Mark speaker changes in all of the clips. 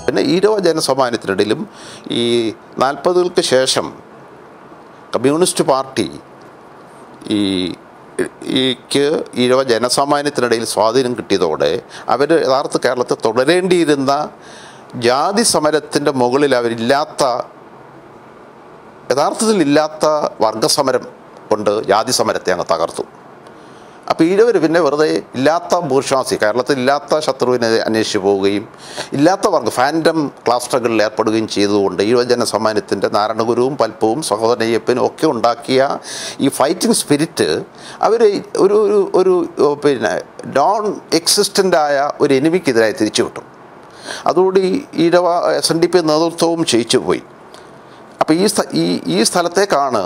Speaker 1: പിന്നെ ഈരോ ജനസമാനത്തിനിടയിലും ഈ നാൽപ്പതുകൾക്ക് ശേഷം കമ്മ്യൂണിസ്റ്റ് പാർട്ടി ഈ ഈക്ക് ഈഴവ ജനസാമാന്യത്തിനിടയിൽ സ്വാധീനം കിട്ടിയതോടെ അവർ യഥാർത്ഥ കേരളത്തിൽ തുടരേണ്ടിയിരുന്ന ജാതി സമരത്തിൻ്റെ മുകളിൽ അവരില്ലാത്ത യഥാർത്ഥത്തിൽ ഇല്ലാത്ത വർഗസമരം കൊണ്ട് ജാതി സമരത്തെ അങ്ങ് തകർത്തു അപ്പോൾ ഈഴവർ പിന്നെ വെറുതെ ഇല്ലാത്ത ബൂർഷാസി കേരളത്തിൽ ഇല്ലാത്ത ശത്രുവിനെ അന്വേഷിച്ച് പോവുകയും ഇല്ലാത്ത വർഗ്ഗ ഫാൻഡം ക്ലാസ് സ്ട്രഗിളിൽ ഏർപ്പെടുകയും ചെയ്തുകൊണ്ട് ഈഴവജന സമ്മാനത്തിൻ്റെ നാരായണഗുരുവും പൽപ്പവും സഹോദരയ്യപ്പനും ഒക്കെ ഉണ്ടാക്കിയ ഈ ഫൈറ്റിംഗ് സ്പിരിറ്റ് അവർ ഒരു ഒരു ഒരു പിന്നെ നോൺ എക്സിസ്റ്റൻ്റായ ഒരു എനിമിക്കെതിരായി തിരിച്ചുവിട്ടു അതോടുകൂടി ഈഴവ എസ് എൻ ഡി പി നേതൃത്വവും ക്ഷയിച്ചു പോയി അപ്പോൾ ഈ സ്ഥ- ഈ ഈ സ്ഥലത്തേക്കാണ്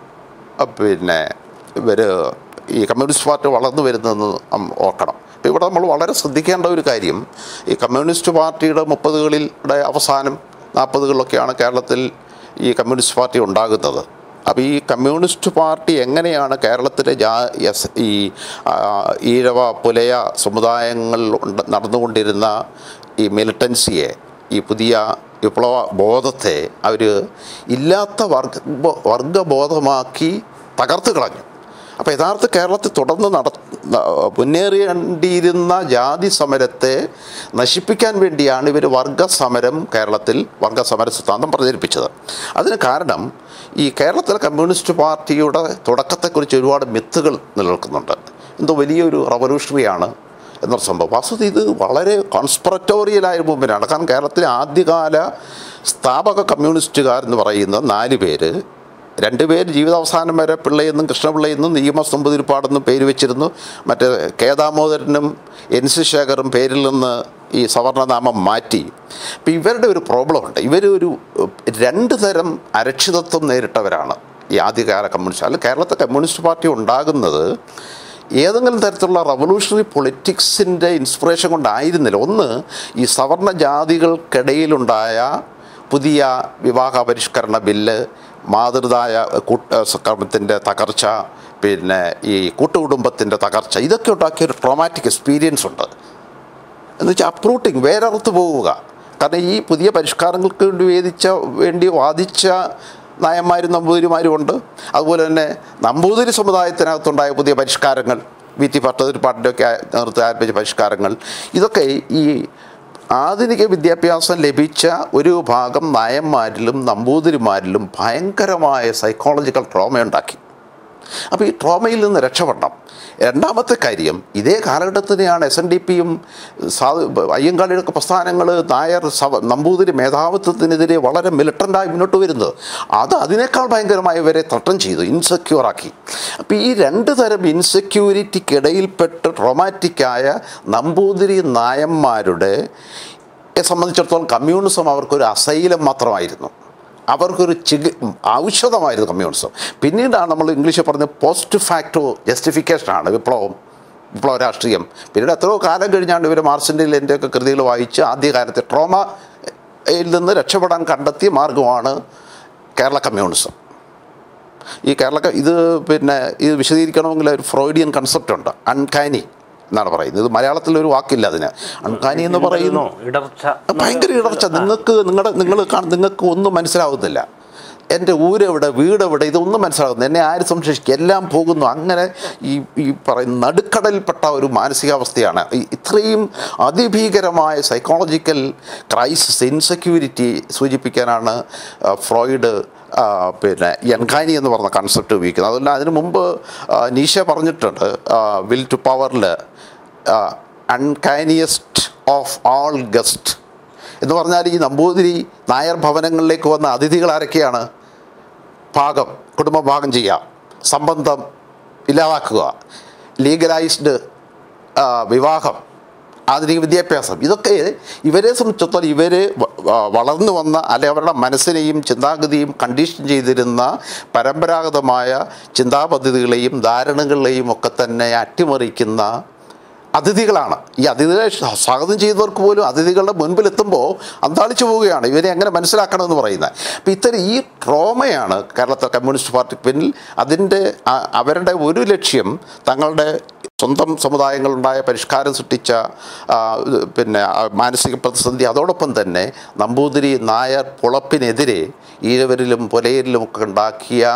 Speaker 1: അഹ് പിന്നെ ഇവർ ഈ കമ്മ്യൂണിസ്റ്റ് പാർട്ടി വളർന്നു വരുന്നതെന്ന് നാം ഓർക്കണം അപ്പോൾ ഇവിടെ നമ്മൾ വളരെ ശ്രദ്ധിക്കേണ്ട ഒരു കാര്യം ഈ കമ്മ്യൂണിസ്റ്റ് പാർട്ടിയുടെ മുപ്പതുകളിലെ അവസാനം നാൽപ്പതുകളിലൊക്കെയാണ് കേരളത്തിൽ ഈ കമ്മ്യൂണിസ്റ്റ് പാർട്ടി ഉണ്ടാകുന്നത് അപ്പോൾ ഈ കമ്മ്യൂണിസ്റ്റ് പാർട്ടി എങ്ങനെയാണ് കേരളത്തിലെ ജാ എസ് ഈ ആ, ഈഴവ പുലയ സമുദായങ്ങൾ ഉണ്ട് നടന്നുകൊണ്ടിരുന്ന ഈ മിലിറ്റൻസിയെ ഈ പുതിയ വിപ്ലവ ബോധത്തെ അവർ ഇല്ലാത്ത വർഗ വർഗബോധമാക്കി തകർത്ത് കളഞ്ഞു അപ്പോൾ യഥാർത്ഥ കേരളത്തിൽ തുടർന്ന് നട മുന്നേറേണ്ടിയിരുന്ന ജാതി സമരത്തെ നശിപ്പിക്കാൻ വേണ്ടിയാണ് ഇവർ വർഗസമരം കേരളത്തിൽ വർഗസമര സിദ്ധാന്തം പ്രചരിപ്പിച്ചത് അതിന് കാരണം ഈ കേരളത്തിലെ കമ്മ്യൂണിസ്റ്റ് പാർട്ടിയുടെ തുടക്കത്തെക്കുറിച്ച് ഒരുപാട് മിത്തുകൾ നിലനിൽക്കുന്നുണ്ട് എന്തോ വലിയൊരു റവല്യൂഷണറിയാണ് എന്നൊരു സംഭവം വാസ്തവത്തിൽ ഇത് വളരെ കോൺസ്പററ്റോറിയലായ മൂവ്മെൻ്റാണ് കാരണം കേരളത്തിലെ ആദ്യകാല സ്ഥാപക കമ്മ്യൂണിസ്റ്റുകാർ എന്ന് പറയുന്ന നാല് പേര് രണ്ടുപേര് ജീവിതാവസാനം വരെ പിള്ളയെന്നും കൃഷ്ണപിള്ളയെന്നും നിയമ നമ്പൂതിരിപ്പാടെന്നും പേര് വെച്ചിരുന്നു മറ്റേ കെ ദാമോദരനും എൻ സി ശേഖറും പേരിൽ നിന്ന് ഈ സവർണനാമം മാറ്റി അപ്പം ഇവരുടെ ഒരു പ്രോബ്ലം ഉണ്ട് ഇവർ ഒരു രണ്ട് തരം അരക്ഷിതത്വം നേരിട്ടവരാണ് ഈ ആദ്യകാല കമ്മ്യൂണിസ്റ്റ് അല്ല കേരളത്തെ കമ്മ്യൂണിസ്റ്റ് പാർട്ടി ഉണ്ടാകുന്നത് ഏതെങ്കിലും തരത്തിലുള്ള റവല്യൂഷണറി പൊളിറ്റിക്സിൻ്റെ ഇൻസ്പിറേഷൻ കൊണ്ടായിരുന്നില്ല ഒന്ന് ഈ സവർണ ജാതികൾക്കിടയിലുണ്ടായ പുതിയ വിവാഹ പരിഷ്കരണ ബില്ല് മാതൃതായ കൂട്ട ക്രമത്തിൻ്റെ തകർച്ച പിന്നെ ഈ കൂട്ടുകുടുംബത്തിൻ്റെ തകർച്ച ഇതൊക്കെ ഉണ്ടാക്കിയ ഒരു ട്രോമാറ്റിക് എക്സ്പീരിയൻസ് ഉണ്ട് എന്ന് വെച്ചാൽ അപ്രൂട്ടിങ് വേരറുത്ത് പോവുക കാരണം ഈ പുതിയ പരിഷ്കാരങ്ങൾക്ക് വേണ്ടി വേദിച്ച വേണ്ടി വാദിച്ച നായന്മാരും നമ്പൂതിരിമാരും ഉണ്ട് അതുപോലെ തന്നെ നമ്പൂതിരി സമുദായത്തിനകത്തുണ്ടായ പുതിയ പരിഷ്കാരങ്ങൾ വി ടി ഭട്ടതിരിപ്പാട്ടിൻ്റെ ഒക്കെ നേതൃത്വം ആരംഭിച്ച പരിഷ്കാരങ്ങൾ ഇതൊക്കെ ഈ ആധുനിക വിദ്യാഭ്യാസം ലഭിച്ച ഒരു ഭാഗം നായന്മാരിലും നമ്പൂതിരിമാരിലും ഭയങ്കരമായ സൈക്കോളജിക്കൽ ട്രോമയുണ്ടാക്കി അപ്പോൾ ഈ ട്രോമയിൽ നിന്ന് രക്ഷപ്പെടണം രണ്ടാമത്തെ കാര്യം ഇതേ കാലഘട്ടത്തിനെയാണ് എസ് എൻ ഡി പിയും അയ്യങ്കാളിയുടെ പ്രസ്ഥാനങ്ങൾ നായർ സവ നമ്പൂതിരി മേധാവിത്വത്തിനെതിരെ വളരെ മിലിറ്റൻ്റായി മുന്നോട്ട് വരുന്നത് അത് അതിനേക്കാൾ ഭയങ്കരമായി ഇവരെ തട്ടം ചെയ്തു ഇൻസെക്യൂറാക്കി അപ്പോൾ ഈ രണ്ട് തരം ഇൻസെക്യൂരിറ്റിക്കിടയിൽപ്പെട്ട് ട്രോമാറ്റിക്കായ നമ്പൂതിരി നായന്മാരുടെ സംബന്ധിച്ചിടത്തോളം കമ്മ്യൂണിസം അവർക്കൊരു അസൈലം മാത്രമായിരുന്നു അവർക്കൊരു ചികി ഔഷധമായിരുന്നു കമ്മ്യൂണിസം പിന്നീടാണ് നമ്മൾ ഇംഗ്ലീഷിൽ പറഞ്ഞ പോസ്റ്റ് ഫാക്ടോ ജസ്റ്റിഫിക്കേഷനാണ് വിപ്ലവം വിപ്ലവ രാഷ്ട്രീയം പിന്നീട് എത്രയോ കാലം കഴിഞ്ഞാണ് ഇവർ മാർസിൻ്റെ എൻ്റെയൊക്കെ കൃതികൾ വായിച്ച് ആദ്യകാലത്തെ ട്രോമയിൽ നിന്ന് രക്ഷപ്പെടാൻ കണ്ടെത്തിയ മാർഗമാണ് കേരള കമ്മ്യൂണിസം ഈ കേരള ഇത് പിന്നെ ഇത് വിശദീകരിക്കണമെങ്കിൽ ഒരു ഫ്രോയിഡിയൻ കൺസെപ്റ്റ് ഉണ്ട് അൺകാനി എന്നാണ് പറയുന്നത് ഇത് മലയാളത്തിലൊരു വാക്കില്ല അതിന് അൺകാനി എന്ന് പറയുന്നു
Speaker 2: ഇടർച്ച
Speaker 1: ഭയങ്കര ഇടർച്ച നിങ്ങൾക്ക് നിങ്ങളുടെ നിങ്ങൾ കാണ നിങ്ങൾക്ക് ഒന്നും മനസ്സിലാവുന്നില്ല എൻ്റെ ഊരെവിടെ വീടെവിടെ ഇതൊന്നും മനസ്സിലാകുന്നു എന്നെ ആര് സംരക്ഷിക്കും എല്ലാം പോകുന്നു അങ്ങനെ ഈ ഈ പറയുന്ന നടുക്കടലിൽപ്പെട്ട ഒരു മാനസികാവസ്ഥയാണ് ഈ- ഇത്രയും അതിഭീകരമായ സൈക്കോളജിക്കൽ ക്രൈസിസ് ഇൻസെക്യൂരിറ്റി സൂചിപ്പിക്കാനാണ് ആ, ഫ്രോയിഡ് ആ, പിന്നെ എൻഖാനി എന്ന് പറഞ്ഞ കൺസെപ്റ്റ് ഉപയോഗിക്കുന്നത് അതുകൊണ്ട് അതിന് മുമ്പ് ആ, നീഷ പറഞ്ഞിട്ടുണ്ട് വിൽ ടു പവറിൽ അൺകാനിയസ്റ്റ് ഓഫ് ആൾ ഗസ്റ്റ് എന്ന് പറഞ്ഞാൽ ഈ നമ്പൂതിരി നായർ ഭവനങ്ങളിലേക്ക് വന്ന അതിഥികൾ ആരൊക്കെയാണ് ഭാഗം കുടുംബ ഭാഗം ചെയ്യുക സംബന്ധം ഇല്ലാതാക്കുക ലീഗലൈസ്ഡ് വിവാഹം ആധുനിക വിദ്യാഭ്യാസം ഇതൊക്കെ ഇവരെ സംബന്ധിച്ചിടത്തോളം ഇവർ വളർന്നു വന്ന അല്ലെ അവരുടെ മനസ്സിനെയും ചിന്താഗതിയും കണ്ടീഷൻ ചെയ്തിരുന്ന പരമ്പരാഗതമായ ചിന്താപദ്ധതികളെയും ധാരണകളെയും ഒക്കെ തന്നെ അട്ടിമറിക്കുന്ന അതിഥികളാണ് ഈ അതിഥികളെ സ്വാഗതം ചെയ്തവർക്ക് പോലും അതിഥികളുടെ മുൻപിലെത്തുമ്പോൾ അന്താളിച്ചു പോവുകയാണ് ഇവരെ എങ്ങനെ മനസ്സിലാക്കണമെന്ന് പറയുന്നത് അപ്പോൾ ഇത്തരം ഈ ട്രോമയാണ് കേരളത്തിലെ കമ്മ്യൂണിസ്റ്റ് പാർട്ടിക്ക് പിന്നിൽ അതിൻ്റെ ആ- അവരുടെ ഒരു ലക്ഷ്യം തങ്ങളുടെ സ്വന്തം സമുദായങ്ങളുണ്ടായ പരിഷ്കാരം സൃഷ്ടിച്ച ആ, ഇത് പിന്നെ ആ, മാനസിക പ്രതിസന്ധി അതോടൊപ്പം തന്നെ നമ്പൂതിരി നായർ പുളപ്പിനെതിരെ ഈഴവരിലും പുലയരിലും ഒക്കെ ഉണ്ടാക്കിയ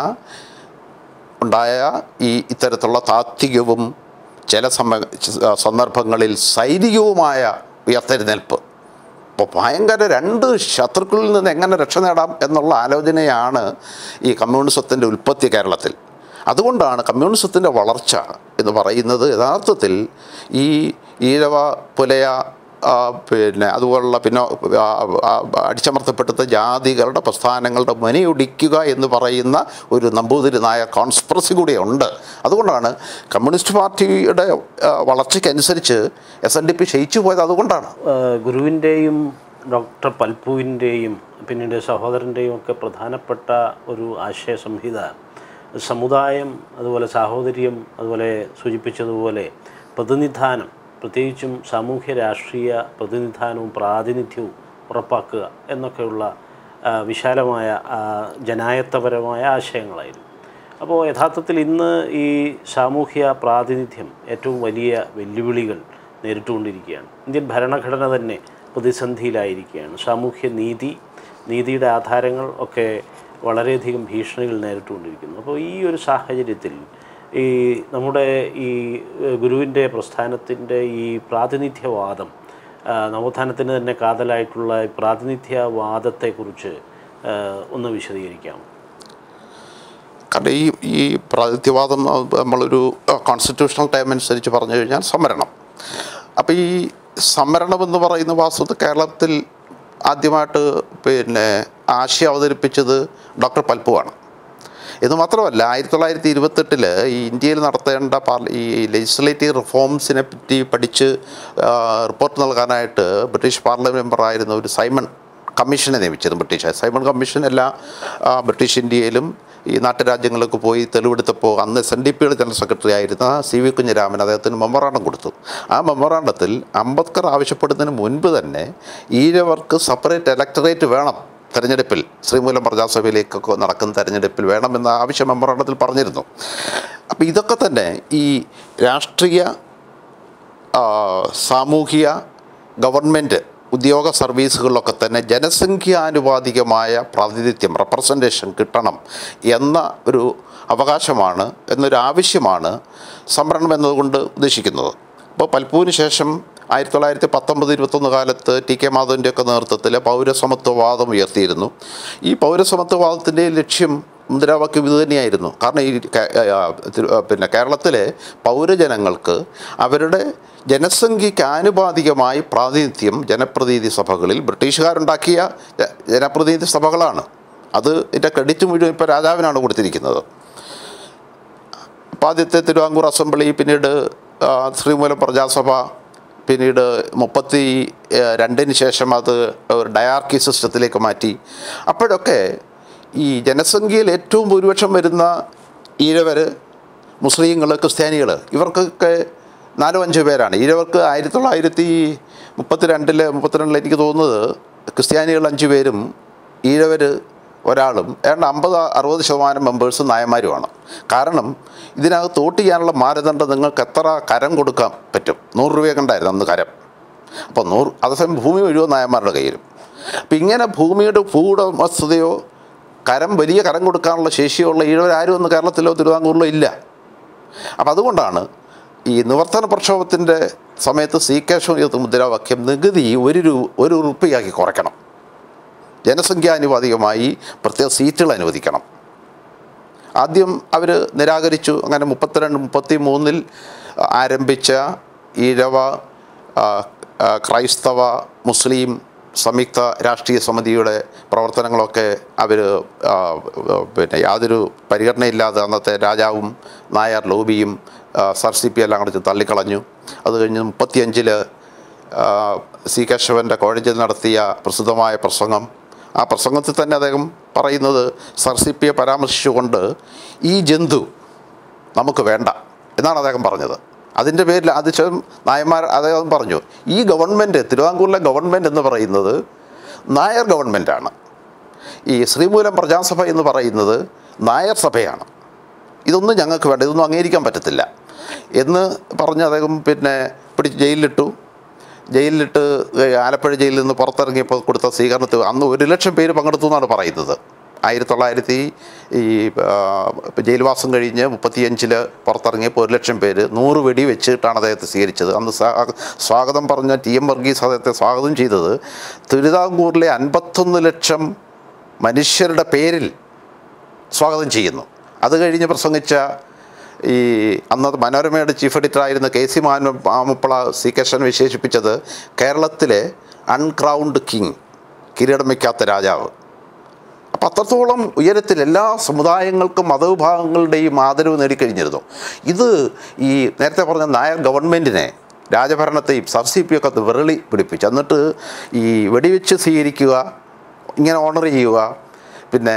Speaker 1: ഉണ്ടായ ഈ ഇത്തരത്തിലുള്ള താത്വികവും ചില സമ സന്ദർഭങ്ങളിൽ സൈനികവുമായ ഉയർത്തെഴുന്നേൽപ്പ് അപ്പോൾ ഭയങ്കര രണ്ട് ശത്രുക്കളിൽ നിന്ന് എങ്ങനെ രക്ഷ നേടാം എന്നുള്ള ആലോചനയാണ് ഈ കമ്മ്യൂണിസത്തിൻ്റെ ഉൽപ്പത്തി കേരളത്തിൽ അതുകൊണ്ടാണ് കമ്മ്യൂണിസത്തിൻ്റെ വളർച്ച എന്ന് പറയുന്നത് യഥാർത്ഥത്തിൽ ഈ ഈഴവ പുലയ ആ, പിന്നെ അതുപോലുള്ള പിന്നെ ആ, ആ, അടിച്ചമർത്തപ്പെട്ട ജാതികളുടെ പ്രസ്ഥാനങ്ങളുടെ മനയൊടിക്കുക എന്ന് പറയുന്ന ഒരു നമ്പൂതിരി നായ കോൺസ്പ്രസി കൂടി ഉണ്ട് അതുകൊണ്ടാണ് കമ്മ്യൂണിസ്റ്റ് പാർട്ടിയുടെ ആ, വളർച്ചയ്ക്കനുസരിച്ച് എസ് എൻ ഡി പി ക്ഷയിച്ചു പോയത് അതുകൊണ്ടാണ്
Speaker 2: ഏഹ് ഗുരുവിൻ്റെയും ഡോക്ടർ പൽപ്പുവിൻ്റെയും പിന്നീട് സഹോദരൻ്റെയും ഒക്കെ പ്രധാനപ്പെട്ട ഒരു ആശയ സംഹിത സമുദായം അതുപോലെ സാഹോദര്യം അതുപോലെ സൂചിപ്പിച്ചതുപോലെ പ്രതിനിധാനം പ്രത്യേകിച്ചും സാമൂഹ്യ രാഷ്ട്രീയ പ്രതിനിധാനവും പ്രാതിനിധ്യവും ഉറപ്പാക്കുക എന്നൊക്കെയുള്ള ആ, വിശാലമായ ആ, ജനായത്തപരമായ ആശയങ്ങളായിരുന്നു അപ്പോൾ യഥാർത്ഥത്തിൽ ഇന്ന് ഈ സാമൂഹ്യ പ്രാതിനിധ്യം ഏറ്റവും വലിയ വെല്ലുവിളികൾ നേരിട്ടുകൊണ്ടിരിക്കുകയാണ് ഇന്ത്യൻ ഭരണഘടന തന്നെ പ്രതിസന്ധിയിലായിരിക്കുകയാണ് സാമൂഹ്യ നീതി നീതിയുടെ ആധാരങ്ങൾ ഒക്കെ വളരെയധികം ഭീഷണികൾ നേരിട്ടുകൊണ്ടിരിക്കുന്നു അപ്പോൾ ഈ ഒരു സാഹചര്യത്തിൽ ഈ നമ്മുടെ ഈ ഏഹ്, ഗുരുവിൻ്റെ പ്രസ്ഥാനത്തിൻ്റെ ഈ പ്രാതിനിധ്യവാദം ആ, നവോത്ഥാനത്തിന് തന്നെ കാതലായിട്ടുള്ള ഈ പ്രാതിനിധ്യവാദത്തെക്കുറിച്ച് ആ, ഒന്ന് വിശദീകരിക്കാമോ
Speaker 1: കാരണം ഈ ഈ പ്രാതിഥ്യവാദം നമ്മളൊരു കോൺസ്റ്റിറ്റ്യൂഷണൽ ടൈം അനുസരിച്ച് പറഞ്ഞു കഴിഞ്ഞാൽ സംവരണം അപ്പോൾ ഈ സംവരണം എന്ന് പറയുന്ന വാസ്തുത കേരളത്തിൽ ആദ്യമായിട്ട് പിന്നെ ആശയം അവതരിപ്പിച്ചത് ഡോക്ടർ പൽപ്പുവാണ് ഇത് മാത്രമല്ല ആയിരത്തി തൊള്ളായിരത്തി ഇരുപത്തെട്ടിൽ ഈ ഇന്ത്യയിൽ നടത്തേണ്ട പാർ ഈ ലെജിസ്ലേറ്റീവ് റിഫോംസിനെ പറ്റി പഠിച്ച് ആ, റിപ്പോർട്ട് നൽകാനായിട്ട് ബ്രിട്ടീഷ് പാർലമെൻറ്റ് മെമ്പറായിരുന്ന ഒരു സൈമൺ കമ്മീഷനെ നിയമിച്ചത് ബ്രിട്ടീഷ് സൈമൺ കമ്മീഷൻ എല്ലാ ആ, ബ്രിട്ടീഷ് ഇന്ത്യയിലും ഈ നാട്ടുരാജ്യങ്ങളിലൊക്കെ പോയി തെളിവെടുത്തപ്പോൾ അന്ന് എസ് എൻ ഡി പിയുടെ ജനറൽ സെക്രട്ടറി ആയിരുന്ന സി വി കുഞ്ഞിരാമൻ അദ്ദേഹത്തിന് മെമ്മറാണ്ടം കൊടുത്തു ആ മെമ്മറാണ്ടത്തിൽ അംബേദ്കർ ആവശ്യപ്പെടുന്നതിന് മുൻപ് തന്നെ ഈഴവർക്ക് സെപ്പറേറ്റ് ഇലക്ടറേറ്റ് വേണം തെരഞ്ഞെടുപ്പിൽ ശ്രീമൂലം പ്രജാസഭയിലേക്കൊക്കെ നടക്കുന്ന തെരഞ്ഞെടുപ്പിൽ വേണമെന്ന ആവശ്യം മെമ്മറാണ്ടത്തിൽ പറഞ്ഞിരുന്നു അപ്പോൾ ഇതൊക്കെ തന്നെ ഈ രാഷ്ട്രീയ ആ, സാമൂഹിക ഗവൺമെൻറ് ഉദ്യോഗ സർവീസുകളിലൊക്കെ തന്നെ ജനസംഖ്യാനുപാതികമായ പ്രാതിനിധ്യം റെപ്രസെൻറ്റേഷൻ കിട്ടണം എന്ന ഒരു അവകാശമാണ് എന്നൊരു ആവശ്യമാണ് സംവരണം എന്നതുകൊണ്ട് ഉദ്ദേശിക്കുന്നത് അപ്പോൾ പൽപ്പൂവിന് ശേഷം ആയിരത്തി തൊള്ളായിരത്തി പത്തൊമ്പത് ഇരുപത്തൊന്ന് കാലത്ത് ടി കെ മാധവൻ്റെയൊക്കെ നേതൃത്വത്തിൽ പൗരസമത്വവാദം ഉയർത്തിയിരുന്നു ഈ പൗരസമത്വവാദത്തിൻ്റെ ലക്ഷ്യം മുദ്രാവാക്യം ഇത് തന്നെയായിരുന്നു കാരണം ഈ കേ- ആ, തിരു- ആ, പിന്നെ കേരളത്തിലെ പൗരജനങ്ങൾക്ക് അവരുടെ ജനസംഖ്യയ്ക്ക് ആനുപാതികമായി പ്രാതിനിധ്യം ജനപ്രതിനിധി സഭകളിൽ ബ്രിട്ടീഷുകാരുണ്ടാക്കിയ ജ- ജനപ്രതിനിധി സഭകളാണ് അത് ഇതിൻ്റെ ക്രെഡിറ്റ് മുഴുവൻ ഇപ്പോൾ രാജാവിനാണ് കൊടുത്തിരിക്കുന്നത് അപ്പോൾ ആദ്യത്തെ തിരുവാങ്കൂർ അസംബ്ലി പിന്നീട് ആ, ശ്രീമൂലം പ്രജാസഭ പിന്നീട് മുപ്പത്തി ഏ, രണ്ടിന് ശേഷം അത് ഒരു ഡയാർക്കി സിസ്റ്റത്തിലേക്ക് മാറ്റി അപ്പോഴൊക്കെ ഈ ജനസംഖ്യയിൽ ഏറ്റവും ഭൂരിപക്ഷം വരുന്ന ഈഴവർ മുസ്ലിങ്ങൾ ക്രിസ്ത്യാനികൾ ഇവർക്കൊക്കെ നാലോ അഞ്ചോ പേരാണ് ഈഴവർക്ക് ആയിരത്തി തൊള്ളായിരത്തി മുപ്പത്തി രണ്ടിൽ മുപ്പത്തിരണ്ടിൽ എനിക്ക് തോന്നുന്നത് ക്രിസ്ത്യാനികൾ അഞ്ച് പേരും ഈഴവർ ഒരാളും ഏതാണ്ട് അമ്പത് അറുപത് ശതമാനം മെമ്പേഴ്സ് നായന്മാരുമാണ് കാരണം ഇതിനകത്ത് വോട്ട് ചെയ്യാനുള്ള മാനദണ്ഡം നിങ്ങൾക്ക് എത്ര കരം കൊടുക്കാൻ പറ്റും നൂറ് രൂപയൊക്കെ ഉണ്ടായിരുന്നു അന്ന് കരം അപ്പോൾ നൂറ് അതേസമയം ഭൂമി മുഴുവൻ നായന്മാരുടെ കയ്യിലും അപ്പം ഇങ്ങനെ ഭൂമിയുടെ ഭൂവുടമസ്ഥതയോ കരം വലിയ കരം കൊടുക്കാനുള്ള ശേഷിയുള്ള ഈഴവരാരും ഒന്നും കേരളത്തിലോ തിരുവിതാംകൂറിലോ ഇല്ല അപ്പം അതുകൊണ്ടാണ് ഈ നിവർത്തന പ്രക്ഷോഭത്തിൻ്റെ സമയത്ത് സി കെ ശോണിയത്ത് മുദ്രാവാക്യം നികുതി ഒരു രൂ ഒരു ഉറുപ്പിയാക്കി കുറയ്ക്കണം ജനസംഖ്യാനുപാതികമായി പ്രത്യേക സീറ്റുകൾ അനുവദിക്കണം ആദ്യം അവർ നിരാകരിച്ചു അങ്ങനെ മുപ്പത്തിരണ്ട് മുപ്പത്തി മൂന്നിൽ ആരംഭിച്ച ഈഴവ ആ, ആ, ക്രൈസ്തവ മുസ്ലിം സംയുക്ത രാഷ്ട്രീയ സമിതിയുടെ പ്രവർത്തനങ്ങളൊക്കെ അവർ പിന്നെ യാതൊരു പരിഗണനയില്ലാതെ അന്നത്തെ രാജാവും നായർ ലോബിയും ആ, സർ സി പി എല്ലാം കൂടി തള്ളിക്കളഞ്ഞു അത് കഴിഞ്ഞ് മുപ്പത്തിയഞ്ചിൽ സി കേശവൻ്റെ കോളേജിൽ നടത്തിയ പ്രസിദ്ധമായ പ്രസംഗം ആ പ്രസംഗത്തിൽ തന്നെ അദ്ദേഹം പറയുന്നത് സർ സി പിയെ പരാമർശിച്ചുകൊണ്ട് ഈ ജന്തു നമുക്ക് വേണ്ട എന്നാണ് അദ്ദേഹം പറഞ്ഞത് അതിൻ്റെ പേരിൽ അതിശയം നായന്മാർ അദ്ദേഹം പറഞ്ഞു ഈ ഗവൺമെൻറ് തിരുവിതാംകൂറിലെ ഗവൺമെൻറ് എന്ന് പറയുന്നത് നായർ ഗവൺമെൻറ്റാണ് ഈ ശ്രീമൂലം പ്രജാസഭ എന്ന് പറയുന്നത് നായർ സഭയാണ് ഇതൊന്നും ഞങ്ങൾക്ക് വേണ്ട ഇതൊന്നും അംഗീകരിക്കാൻ പറ്റത്തില്ല എന്ന് പറഞ്ഞ് അദ്ദേഹം പിന്നെ പിടിച്ച് ജയിലിലിട്ടു ജയിലിലിട്ട് ആലപ്പുഴ ജയിലിൽ നിന്ന് പുറത്തിറങ്ങിയപ്പോൾ കൊടുത്ത സ്വീകരണത്തിൽ അന്ന് ഒരു ലക്ഷം പേര് പങ്കെടുത്തു എന്നാണ് പറയുന്നത് ആയിരത്തി തൊള്ളായിരത്തി ഈ ആ, ജയിൽവാസം കഴിഞ്ഞ് മുപ്പത്തിയഞ്ചിൽ പുറത്തിറങ്ങിയപ്പോൾ ഒരു ലക്ഷം പേര് നൂറ് വെടി വെച്ചിട്ടാണ് അദ്ദേഹത്തെ സ്വീകരിച്ചത് അന്ന് സ്വാ- സ്വാഗതം പറഞ്ഞ ടി എം വർഗീസ് അദ്ദേഹത്തെ സ്വാഗതം ചെയ്തത് തിരുവിതാംകൂറിലെ അൻപത്തൊന്ന് ലക്ഷം മനുഷ്യരുടെ പേരിൽ സ്വാഗതം ചെയ്യുന്നു അത് കഴിഞ്ഞ് പ്രസംഗിച്ച ഈ അന്നത്തെ മനോരമയുടെ ചീഫ് എഡിറ്ററായിരുന്ന കെ സി മാനു മാമുപ്പള സി കൃഷ്ണൻ വിശേഷിപ്പിച്ചത് കേരളത്തിലെ അൺക്രൗണ്ട് കിങ് കിരീടം വയ്ക്കാത്ത രാജാവ് അപ്പം അത്രത്തോളം ഉയരത്തിൽ എല്ലാ സമുദായങ്ങൾക്കും മതവിഭാഗങ്ങളുടെയും ആദരവ് നേടിക്കഴിഞ്ഞിരുന്നു ഇത് ഈ നേരത്തെ പറഞ്ഞ നായർ ഗവൺമെൻറ്റിനെ രാജഭരണത്തെയും സബ് സി പി ഒക്കെ വിരളി പിടിപ്പിച്ചു എന്നിട്ട് ഈ വെടിവെച്ച് സ്വീകരിക്കുക ഇങ്ങനെ ഓണർ ചെയ്യുക പിന്നെ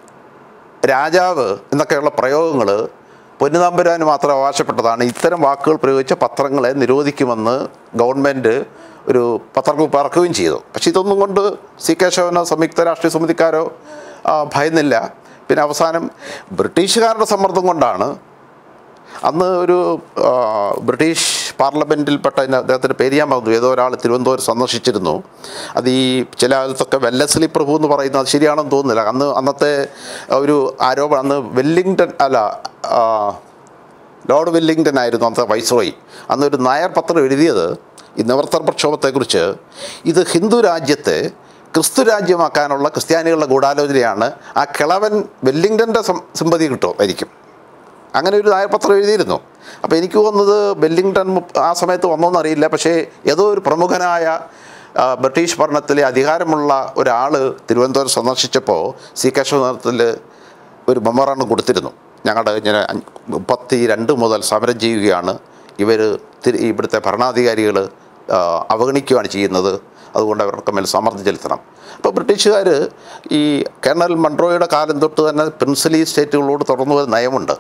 Speaker 1: രാജാവ് എന്നൊക്കെയുള്ള പ്രയോഗങ്ങൾ പൊന്നുതാമ്പുരാന് മാത്രം അവകാശപ്പെട്ടതാണ് ഇത്തരം വാക്കുകൾ പ്രയോഗിച്ച പത്രങ്ങളെ നിരോധിക്കുമെന്ന് ഗവൺമെൻറ് ഒരു പത്രക്കുറിപ്പ് ഇറക്കുകയും ചെയ്തു പക്ഷേ ഇതൊന്നും കൊണ്ട് സി കേശവനോ സംയുക്ത രാഷ്ട്രീയ സമിതിക്കാരോ ആ, ഭയന്നില്ല പിന്നെ അവസാനം ബ്രിട്ടീഷുകാരുടെ സമ്മർദ്ദം കൊണ്ടാണ് അന്ന് ഒരു ആ, ബ്രിട്ടീഷ് പാർലമെൻറ്റിൽപ്പെട്ട അതിന് അദ്ദേഹത്തിൻ്റെ പേര് ഞാൻ പറഞ്ഞു ഏതോ ഒരാൾ തിരുവനന്തപുരം സന്ദർശിച്ചിരുന്നു അത് ഈ ചില കാലത്തൊക്കെ വെല്ലസ്ലി പ്രഭു എന്ന് പറയുന്നത് അത് ശരിയാണെന്ന് തോന്നുന്നില്ല അന്ന് അന്നത്തെ ഒരു ആരോപണം അന്ന് വെല്ലിംഗ്ടൺ അല്ല ആ, ലോർഡ് വെല്ലിംഗ്ടൺ ആയിരുന്നു അന്നത്തെ വൈസ്രോയി അന്നൊരു നായർ പത്രം എഴുതിയത് ഈ നിവർത്തന പ്രക്ഷോഭത്തെക്കുറിച്ച് ഇത് ഹിന്ദു രാജ്യത്തെ ക്രിസ്തു രാജ്യമാക്കാനുള്ള ക്രിസ്ത്യാനികളുടെ ഗൂഢാലോചനയാണ് ആ കിളവൻ വെല്ലിംഗ്ടൻ്റെ സിമ്പതി കിട്ടുമായിരിക്കും അങ്ങനെ ഒരു നായർപത്രം എഴുതിയിരുന്നു അപ്പോൾ എനിക്ക് തോന്നുന്നത് ബെല്ലിംഗ്ടൺ മുപ്പ് ആ സമയത്ത് വന്നോന്ന് അറിയില്ല പക്ഷേ ഏതോ ഒരു പ്രമുഖനായ ആ, ബ്രിട്ടീഷ് ഭരണത്തിലെ അധികാരമുള്ള ഒരാൾ തിരുവനന്തപുരം സന്ദർശിച്ചപ്പോൾ സി കേശവ നേതൃത്വത്തിൽ ഒരു മെമ്മോറാണ്ടം കൊടുത്തിരുന്നു ഞങ്ങളുടെ ഇങ്ങനെ അഞ്ച് മുപ്പത്തി രണ്ട് മുതൽ സമരം ചെയ്യുകയാണ് ഇവർ ഇവിടുത്തെ ഭരണാധികാരികൾ അവഗണിക്കുകയാണ് ചെയ്യുന്നത് അതുകൊണ്ട് അവർക്ക് മേൽ സമ്മർദ്ദം ചെലുത്തണം അപ്പോൾ ബ്രിട്ടീഷുകാർ ഈ കേണൽ മൺട്രോയുടെ കാലം തൊട്ട് തന്നെ പ്രിൻസിലി സ്റ്റേറ്റുകളോട് തുടർന്നു വരുന്ന നയമുണ്ട്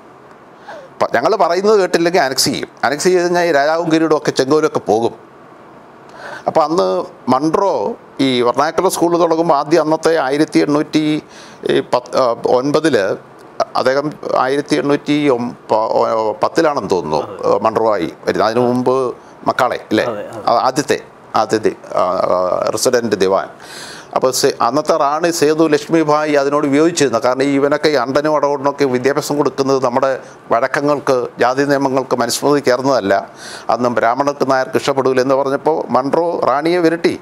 Speaker 1: ഞങ്ങൾ പറയുന്നത് കേട്ടില്ലെങ്കിൽ അനക്സ് ചെയ്യും അനക്സ് ചെയ്ത് കഴിഞ്ഞാൽ ഈ രാജാവും കിരീടവും ഒക്കെ ചെങ്കോലൊക്കെ പോകും അപ്പോൾ അന്ന് മൺട്രോ ഈ വർണ്ണാക്കല സ്കൂൾ തുടങ്ങുമ്പോൾ ആദ്യം അന്നത്തെ ആയിരത്തി എണ്ണൂറ്റി പത്ത് ഒൻപതിൽ അദ്ദേഹം ആയിരത്തി എണ്ണൂറ്റി ഒം- പ- ഒ- പത്തിലാണെന്ന് തോന്നുന്നു മൺട്രോ ആയി വരുന്നത് അതിനു മുമ്പ് മക്കാളെ അല്ലേ ആ, ആദ്യത്തെ ആദ്യത്തെ റെസിഡൻറ്റ് ദിവാൻ അപ്പോൾ സെ അന്നത്തെ റാണി സേതു ലക്ഷ്മിഭായി അതിനോട് വിയോജിച്ചിരുന്നു കാരണം ഈ ഇവനൊക്കെ ഈ അണ്ടനും അടവണ്ണൊക്കെ വിദ്യാഭ്യാസം കൊടുക്കുന്നത് നമ്മുടെ വഴക്കങ്ങൾക്ക് ജാതി നിയമങ്ങൾക്ക് മനുസ്മൃതി ചേർന്നതല്ല അന്നും ബ്രാഹ്മണർക്ക് നായർക്ക് ഇഷ്ടപ്പെടില്ല എന്ന് പറഞ്ഞപ്പോൾ മൺട്രോ റാണിയെ വിരട്ടി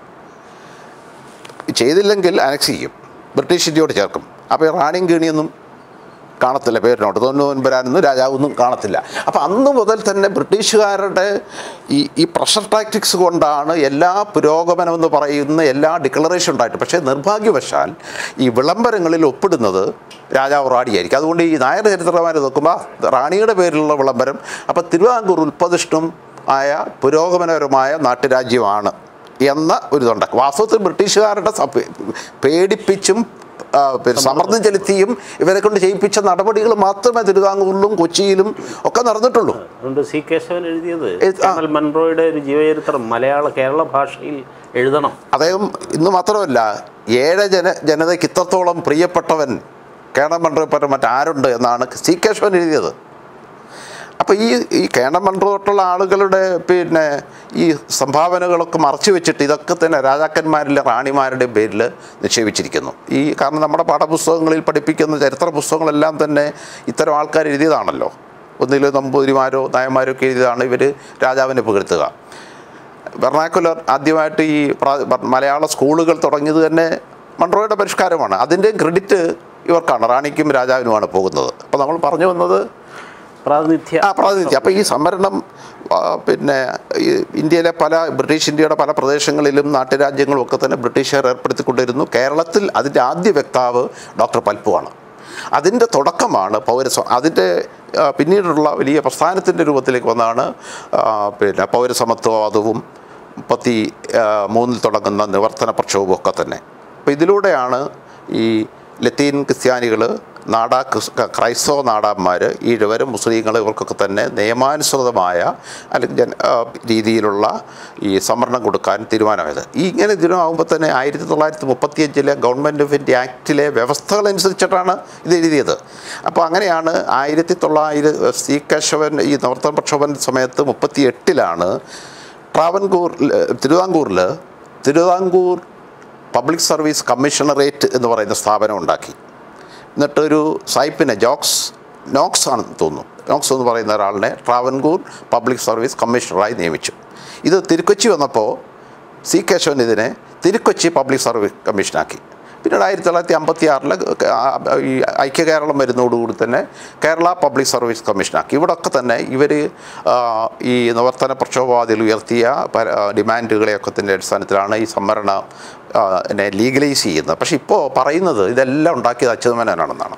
Speaker 1: ചെയ്തില്ലെങ്കിൽ അനക്സ് ചെയ്യും ബ്രിട്ടീഷ് ഇന്ത്യയോട് ചേർക്കും അപ്പോൾ ഈ റാണിയും കീണിയൊന്നും കാണത്തില്ല പേരിനോട്ട് തൊണ്ണൂൻപരാനൊന്നും രാജാവൊന്നും കാണത്തില്ല അപ്പോൾ അന്ന് മുതൽ തന്നെ ബ്രിട്ടീഷുകാരുടെ ഈ ഈ പ്രഷർ ടാക്ടിക്സ് കൊണ്ടാണ് എല്ലാ പുരോഗമനം എന്ന് പറയുന്ന എല്ലാ ഡിക്ലറേഷൻ ഉണ്ടായിട്ട് പക്ഷേ നിർഭാഗ്യവശാൽ ഈ വിളംബരങ്ങളിൽ ഒപ്പിടുന്നത് രാജാവ് റാണിയായിരിക്കും അതുകൊണ്ട് ഈ നായർ ചരിത്രമാരെ നോക്കുമ്പോൾ റാണിയുടെ പേരിലുള്ള വിളംബരം അപ്പോൾ തിരുവിതാംകൂർ ഉൽപ്പതിഷ്ണും ആയ പുരോഗമനപരമായ നാട്ടുരാജ്യമാണ് എന്ന ഒരു ഇതുണ്ട് വാസ്തവത്തിൽ ബ്രിട്ടീഷുകാരുടെ സ- പേടിപ്പിച്ചും ആ, പിന്നെ സമ്മർദ്ദം ചെലുത്തിയും ഇവരെ കൊണ്ട് ചെയ്യിപ്പിച്ച നടപടികൾ മാത്രമേ തിരുവിതാംകൂറിലും കൊച്ചിയിലും ഒക്കെ നടന്നിട്ടുള്ളൂ
Speaker 2: അതുകൊണ്ട് സി കേശവൻ എഴുതിയത്
Speaker 1: എഴുത്ത്- ആ.
Speaker 2: കേണൽ മൺറോയുടെ ഒരു ജീവചരിത്രം മലയാള കേരള ഭാഷയിൽ എഴുതണം
Speaker 1: അദ്ദേഹം ഇന്ന് മാത്രമല്ല ഏഴ ജന ജനതയ്ക്ക് ഇത്രത്തോളം പ്രിയപ്പെട്ടവൻ കേണമണ്ഡലപ്പെട്ട മറ്റാരുണ്ട് എന്നാണ് സി കേശവൻ എഴുതിയത് അപ്പോൾ ഈ ഈ കേണമണ്ഡലത്തോട്ടുള്ള ആളുകളുടെ പിന്നെ ഈ സംഭാവനകളൊക്കെ മറച്ചു വെച്ചിട്ട് ഇതൊക്കെ തന്നെ രാജാക്കന്മാരിലെ റാണിമാരുടെ പേരിൽ നിക്ഷേപിച്ചിരിക്കുന്നു ഈ കാരണം നമ്മുടെ പാഠപുസ്തകങ്ങളിൽ പഠിപ്പിക്കുന്ന ചരിത്ര പുസ്തകങ്ങളെല്ലാം തന്നെ ഇത്തരം ആൾക്കാർ എഴുതിയതാണല്ലോ ഒന്നിൽ നമ്പൂതിരിമാരോ നായന്മാരോ ഒക്കെ എഴുതിയതാണ് ഇവർ രാജാവിനെ പുകഴ്ത്തുക വെർണാക്കുലർ ആദ്യമായിട്ട് ഈ പ്രാ- ബ- മലയാള സ്കൂളുകൾ തുടങ്ങിയത് തന്നെ മൺട്രോയുടെ പരിഷ്കാരമാണ് അതിൻ്റെ ക്രെഡിറ്റ് ഇവർക്കാണ് റാണിക്കും രാജാവിനുമാണ് പോകുന്നത് അപ്പോൾ നമ്മൾ പറഞ്ഞു വന്നത്
Speaker 2: പ്രാതിനിധ്യ
Speaker 1: ആ പ്രാതിനിധ്യം അപ്പോൾ ഈ സംവരണം ആ, പിന്നെ ഈ ഇന്ത്യയിലെ പല ബ്രിട്ടീഷ് ഇന്ത്യയുടെ പല പ്രദേശങ്ങളിലും നാട്ടുരാജ്യങ്ങളും ഒക്കെ തന്നെ ബ്രിട്ടീഷുകാർ ഏർപ്പെടുത്തിക്കൊണ്ടിരുന്നു കേരളത്തിൽ അതിൻ്റെ ആദ്യ വ്യക്താവ് ഡോക്ടർ പൽപ്പുവാണ് അതിൻ്റെ തുടക്കമാണ് പൗരസ്വ അതിൻ്റെ ആ, പിന്നീടുള്ള വലിയ പ്രസ്ഥാനത്തിൻ്റെ രൂപത്തിലേക്ക് വന്നതാണ് ആ, പിന്നെ പൗരസമത്വവാദവും മുപ്പത്തി ആ, മൂന്നിൽ തുടങ്ങുന്ന നിവർത്തന പ്രക്ഷോഭവും ഒക്കെ തന്നെ അപ്പോൾ ഇതിലൂടെയാണ് ഈ ലത്തീൻ ക്രിസ്ത്യാനികൾ നാടാ ക്രിസ് ക- ക്രൈസ്തവ നാടാന്മാർ ഈഴവരും മുസ്ലിങ്ങൾ ഇവർക്കൊക്കെ തന്നെ നിയമാനുസൃതമായ അല്ലെങ്കിൽ ജന ആ, രീതിയിലുള്ള ഈ സംവരണം കൊടുക്കാൻ തീരുമാനമായത് ഈ ഇങ്ങനെ തീരുമാനമാകുമ്പോൾ തന്നെ ആയിരത്തി തൊള്ളായിരത്തി മുപ്പത്തിയഞ്ചിലെ ഗവൺമെൻറ് ഓഫ് ഇന്ത്യ ആക്ടിലെ വ്യവസ്ഥകളനുസരിച്ചിട്ടാണ് ഇത് എഴുതിയത് അപ്പോൾ അങ്ങനെയാണ് ആയിരത്തി തൊള്ളായിരം സി കേശവൻ ഈ നവോത്ഥാന പ്രക്ഷോഭൻ സമയത്ത് മുപ്പത്തി എട്ടിലാണ് ട്രാവൻകൂർ തിരുവിതാംകൂറിൽ തിരുവിതാംകൂർ പബ്ലിക് സർവീസ് കമ്മീഷണറേറ്റ് എന്ന് പറയുന്ന സ്ഥാപനം ഉണ്ടാക്കി എന്നിട്ടൊരു സായിപ്പിനെ ജോക്സ് നോക്സ് ആണെന്ന് തോന്നുന്നു നോക്സ് എന്ന് പറയുന്ന ഒരാളിനെ ട്രാവൻകൂർ പബ്ലിക് സർവീസ് കമ്മീഷണറായി നിയമിച്ചു ഇത് തിരുക്കൊച്ചി വന്നപ്പോൾ സി കേശവൻ ഇതിനെ തിരുക്കൊച്ചി പബ്ലിക് സർവീസ് കമ്മീഷനാക്കി പിന്നീട് ആയിരത്തി തൊള്ളായിരത്തി അമ്പത്തി ആറിൽ ഈ ഐക്യ കേരളം വരുന്നതോടുകൂടി തന്നെ കേരള പബ്ലിക് സർവീസ് കമ്മീഷനാക്കി ഇവിടെയൊക്കെ തന്നെ ഇവർ ഈ നിവർത്തന പ്രക്ഷോഭവാദികൾ ഉയർത്തിയ പര- ആ, ഡിമാൻഡുകളെയൊക്കെ തന്നെ അടിസ്ഥാനത്തിലാണ് ഈ സംവരണ ആ, നെ ലീഗലൈസ് ചെയ്യുന്നത് പക്ഷേ ഇപ്പോൾ പറയുന്നത് ഇതെല്ലാം ഉണ്ടാക്കിയത് അച്യുതമേനോനാണെന്നാണ്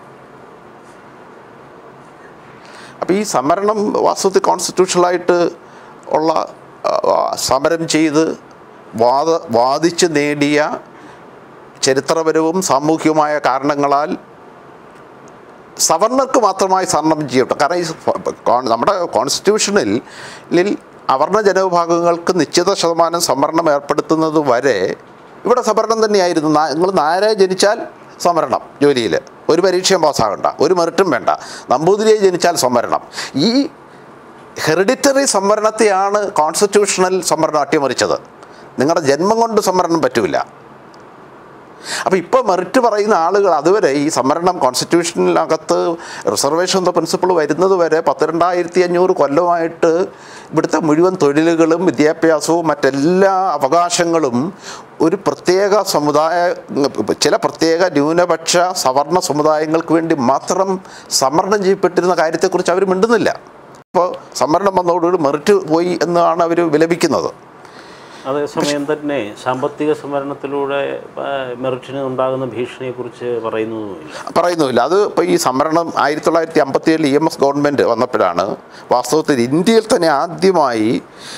Speaker 1: അപ്പോൾ ഈ സംവരണം വാസ്തവത്തിൽ കോൺസ്റ്റിറ്റ്യൂഷണലായിട്ട് ഉള്ള ആ, ആ, സമരം ചെയ്ത് വാദ വാദിച്ച് നേടിയ ചരിത്രപരവും സാമൂഹികവുമായ കാരണങ്ങളാൽ സവർണർക്ക് മാത്രമായി സംവരണം ചെയ്യട്ടെ കാരണം ഈ ഫ- കോൺ- നമ്മുടെ കോൺസ്റ്റിറ്റ്യൂഷനിൽ ലിൽ അവർണ ജനവിഭാഗങ്ങൾക്ക് നിശ്ചിത ശതമാനം സംവരണം ഏർപ്പെടുത്തുന്നത് വരെ ഇവിടെ സംവരണം തന്നെയായിരുന്നു നാ- നിങ്ങൾ നായരെ ജനിച്ചാൽ സംവരണം ജോലിയിൽ ഒരു പരീക്ഷയും പാസ്സാകണ്ട ഒരു മെറിറ്റും വേണ്ട നമ്പൂതിരിയെ ജനിച്ചാൽ സംവരണം ഈ ഹെറിഡിറ്ററി സംവരണത്തെയാണ് കോൺസ്റ്റിറ്റ്യൂഷണൽ സംവരണം അട്ടിമറിച്ചത് നിങ്ങളുടെ ജന്മം കൊണ്ട് സംവരണം പറ്റില്ല അപ്പോൾ ഇപ്പോൾ മെറിറ്റ് പറയുന്ന ആളുകൾ അതുവരെ ഈ സംവരണം കോൺസ്റ്റിറ്റ്യൂഷനിനകത്ത് റിസർവേഷൻ എന്ന പ്രിൻസിപ്പിൾ വരുന്നത് വരെ പത്തിരണ്ടായിരത്തി അഞ്ഞൂറ് കൊല്ലമായിട്ട് ഇവിടുത്തെ മുഴുവൻ തൊഴിലുകളും വിദ്യാഭ്യാസവും മറ്റെല്ലാ അവകാശങ്ങളും ഒരു പ്രത്യേക സമുദായ ചില പ്രത്യേക ന്യൂനപക്ഷ സവർണ സമുദായങ്ങൾക്ക് വേണ്ടി മാത്രം സംവരണം ചെയ്യപ്പെട്ടിരുന്ന കാര്യത്തെക്കുറിച്ച് അവർ മിണ്ടുന്നില്ല ഇപ്പോൾ സംവരണം വന്നതോടുകൂടി മെറിറ്റ് പോയി എന്നാണ് അവർ വിലപിക്കുന്നത്
Speaker 2: അതേസമയം തന്നെ സാമ്പത്തിക സംവരണത്തിലൂടെ ആ, മെറിറ്റിന് ഉണ്ടാകുന്ന ഭീഷണിയെക്കുറിച്ച് പറയുന്നതുമില്ല
Speaker 1: പറയുന്നുമില്ല അത് ഇപ്പോൾ ഈ സംവരണം ആയിരത്തി തൊള്ളായിരത്തി അമ്പത്തി ഏഴിൽ ഇ എം എസ് ഗവൺമെൻറ് വന്നപ്പോഴാണ് വാസ്തവത്തിൽ ഇന്ത്യയിൽ തന്നെ ആദ്യമായി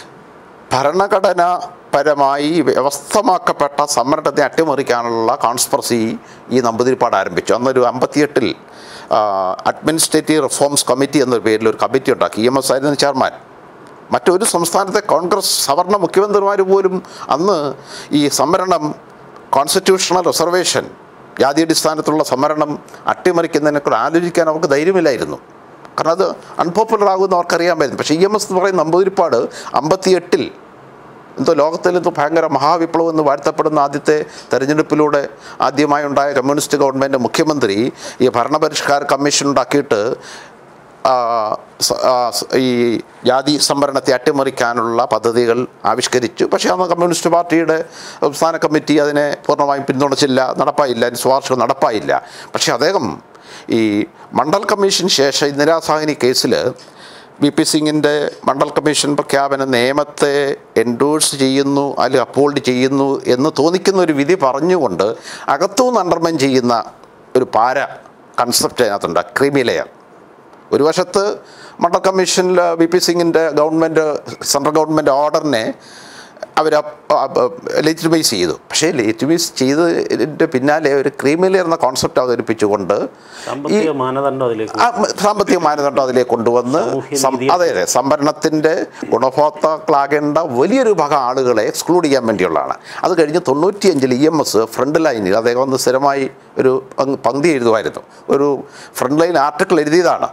Speaker 1: ഭരണഘടനാപരമായി വ്യവസ്ഥമാക്കപ്പെട്ട സംവരണത്തെ അട്ടിമറിക്കാനുള്ള കോൺസ്പെറസി ഈ നമ്പൂതിരിപ്പാട് ആരംഭിച്ചു അന്നൊരു അമ്പത്തിയെട്ടിൽ അഡ്മിനിസ്ട്രേറ്റീവ് റിഫോംസ് കമ്മിറ്റി എന്നൊരു പേരിൽ ഒരു കമ്മിറ്റി ഉണ്ടാക്കി ഇ എം എസ് ആയിരുന്നു ചെയർമാൻ മറ്റൊരു സംസ്ഥാനത്തെ കോൺഗ്രസ് സവർണ മുഖ്യമന്ത്രിമാർ പോലും അന്ന് ഈ സംവരണം കോൺസ്റ്റിറ്റ്യൂഷണൽ റിസർവേഷൻ ജാതിയടിസ്ഥാനത്തിലുള്ള സംവരണം അട്ടിമറിക്കുന്നതിനെക്കുറിച്ച് ആലോചിക്കാൻ അവർക്ക് ധൈര്യമില്ലായിരുന്നു കാരണം അത് അൺപോപ്പുലർ ആകുമെന്ന് അവർക്കറിയാമായിരുന്നു പക്ഷേ ഇ എം എസ് എന്ന് പറയുന്ന നമ്പൂതിരിപ്പാട് അമ്പത്തിയെട്ടിൽ എന്തോ ലോകത്തിൽ എന്തോ ഭയങ്കര മഹാവിപ്ലവം എന്ന് വാഴ്ത്തപ്പെടുന്ന ആദ്യത്തെ തെരഞ്ഞെടുപ്പിലൂടെ ആദ്യമായി ഉണ്ടായ കമ്മ്യൂണിസ്റ്റ് ഗവൺമെൻറ് മുഖ്യമന്ത്രി ഈ ഭരണപരിഷ്കാര കമ്മീഷൻ ഉണ്ടാക്കിയിട്ട് ആ, സ- ആ, സ്- ഈ ജാതി സംവരണത്തെ അട്ടിമറിക്കാനുള്ള പദ്ധതികൾ ആവിഷ്കരിച്ചു പക്ഷേ അന്ന് കമ്മ്യൂണിസ്റ്റ് പാർട്ടിയുടെ സംസ്ഥാന കമ്മിറ്റി അതിനെ പൂർണ്ണമായും പിന്തുണച്ചില്ല നടപ്പായില്ല അതിന് ശുപാർശ നടപ്പായില്ല പക്ഷേ അദ്ദേഹം ഈ മണ്ഡൽ കമ്മീഷൻ ശേഷം ഇന്ദിരാ സാഹിനി കേസിൽ വി പി സിംഗിൻ്റെ മണ്ഡൽ കമ്മീഷൻ പ്രഖ്യാപന നിയമത്തെ എൻഡോഴ്സ് ചെയ്യുന്നു അല്ലെങ്കിൽ അപ്പോൾഡ് ചെയ്യുന്നു എന്ന് തോന്നിക്കുന്ന ഒരു വിധി പറഞ്ഞുകൊണ്ട് അകത്തുനിന്ന് അണ്ടർമൈൻ ചെയ്യുന്ന ഒരു പാര കൺസെപ്റ്റ് അതിനകത്തുണ്ട് ക്രീമി ലെയർ ഒരു വശത്ത് മണ്ഡൽ കമ്മീഷനിൽ വി പി സിംഗിൻ്റെ ഗവൺമെൻറ് സെൻട്രൽ ഗവൺമെൻറ് ഓർഡറിനെ അവർ ലെജിറ്റിമൈസ് ചെയ്തു പക്ഷേ ലെജിറ്റിമൈസ് ചെയ്തതിൻ്റെ പിന്നാലെ ഒരു ക്രീമിലെയർ എന്ന കോൺസെപ്റ്റ് അവതരിപ്പിച്ചുകൊണ്ട് ഈ
Speaker 2: സാമ്പത്തിക മാനദണ്ഡം അതിലേക്ക്
Speaker 1: ആ മ- സാമ്പത്തിക മാനദണ്ഡം അതിലേക്ക് കൊണ്ടുവന്ന്
Speaker 2: സാമൂഹ്യ
Speaker 1: സം-
Speaker 2: നീതി
Speaker 1: അതെ അതെ സംവരണത്തിൻ്റെ ഗുണഭോക്താക്കളാകേണ്ട വലിയൊരു ഭാഗം ആളുകളെ എക്സ്ക്ലൂഡ് ചെയ്യാൻ വേണ്ടിയുള്ളതാണ് അത് കഴിഞ്ഞ് തൊണ്ണൂറ്റിയഞ്ചിൽ ഇ എം എസ് ഫ്രണ്ട് ലൈനിൽ അദ്ദേഹം ഒന്ന് സ്ഥിരമായി ഒരു പങ്- പങ്ക്തി എഴുതുമായിരുന്നു ഒരു ഫ്രണ്ട് ലൈൻ ആർട്ടിക്കിൾ എഴുതിയതാണ്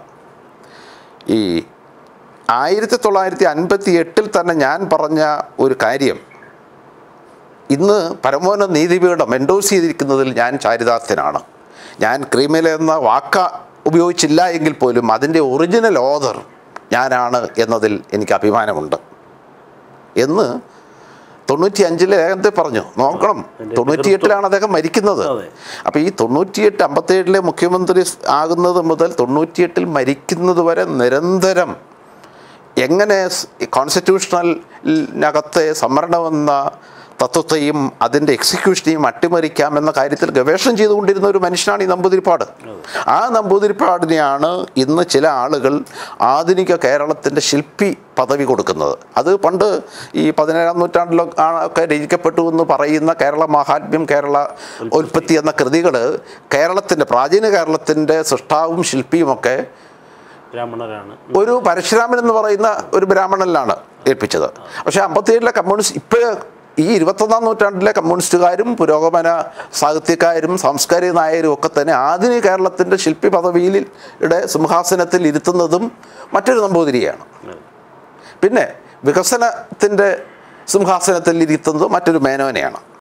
Speaker 1: ഈ ആയിരത്തി തൊള്ളായിരത്തി അൻപത്തി എട്ടിൽ തന്നെ ഞാൻ പറഞ്ഞ ഒരു കാര്യം ഇന്ന് പരമോന്നത നീതിപീഠം എൻഡോസ് ചെയ്തിരിക്കുന്നതിൽ ഞാൻ ചാരിതാർത്ഥ്യനാണ് ഞാൻ ക്രിമിനൽ എന്ന വാക്ക ഉപയോഗിച്ചില്ല എങ്കിൽ പോലും അതിൻ്റെ ഒറിജിനൽ ഓതർ ഞാനാണ് എന്നതിൽ എനിക്ക് അഭിമാനമുണ്ട് എന്ന് തൊണ്ണൂറ്റി അഞ്ചിലെ ലേഖനത്തിൽ പറഞ്ഞു നോക്കണം
Speaker 2: അതിൻ്റെ
Speaker 1: തൊണ്ണൂറ്റിയെട്ടിലാണ് അദ്ദേഹം മരിക്കുന്നത്
Speaker 2: അതെ.
Speaker 1: അപ്പോൾ ഈ തൊണ്ണൂറ്റിയെട്ട് അമ്പത്തേഴിലെ മുഖ്യമന്ത്രി ആകുന്നത് മുതൽ തൊണ്ണൂറ്റിയെട്ടിൽ വരെ നിരന്തരം എങ്ങനെ കോൺസ്റ്റിറ്റ്യൂഷണലിനകത്തെ സംവരണമെന്ന തത്വത്തെയും അതിൻ്റെ എക്സിക്യൂഷനെയും അട്ടിമറിക്കാമെന്ന കാര്യത്തിൽ ഗവേഷണം ചെയ്തുകൊണ്ടിരുന്ന ഒരു മനുഷ്യനാണ് ഈ നമ്പൂതിരിപ്പാട് ആ നമ്പൂതിരിപ്പാടിനെയാണ് ഇന്ന് ചില ആളുകൾ ആധുനിക കേരളത്തിൻ്റെ ശില്പി പദവി കൊടുക്കുന്നത് അത് പണ്ട് ഈ പതിനേഴാം നൂറ്റാണ്ടിലോ ആണ് ഒക്കെ രചിക്കപ്പെട്ടു എന്ന് പറയുന്ന കേരള മഹാത്മ്യം കേരള ഉൽപ്പത്തി എന്ന കൃതികൾ കേരളത്തിൻ്റെ പ്രാചീന കേരളത്തിൻ്റെ സൃഷ്ടാവും ശില്പിയുമൊക്കെ
Speaker 2: ബ്രാഹ്മണരാണ്
Speaker 1: ഒരു പരശുരാമൻ എന്ന് പറയുന്ന ഒരു ബ്രാഹ്മണനിലാണ് ഏൽപ്പിച്ചത് പക്ഷേ അമ്പത്തിയേഴിലെ കമ്മ്യൂണിസ്റ്റ് ഇപ്പോൾ ഈ ഇരുപത്തൊന്നാം നൂറ്റാണ്ടിലെ കമ്മ്യൂണിസ്റ്റുകാരും പുരോഗമന സാഹിത്യക്കാരും സാംസ്കാരിക നായരും ഒക്കെ തന്നെ ആധുനിക കേരളത്തിൻ്റെ ശില്പി പദവിയിൽ യുടെ സിംഹാസനത്തിൽ ഇരുത്തുന്നതും മറ്റൊരു നമ്പൂതിരിയാണ് പിന്നെ വികസനത്തിൻ്റെ സിംഹാസനത്തിൽ ഇരുത്തുന്നത് മറ്റൊരു മേനോനെയാണ്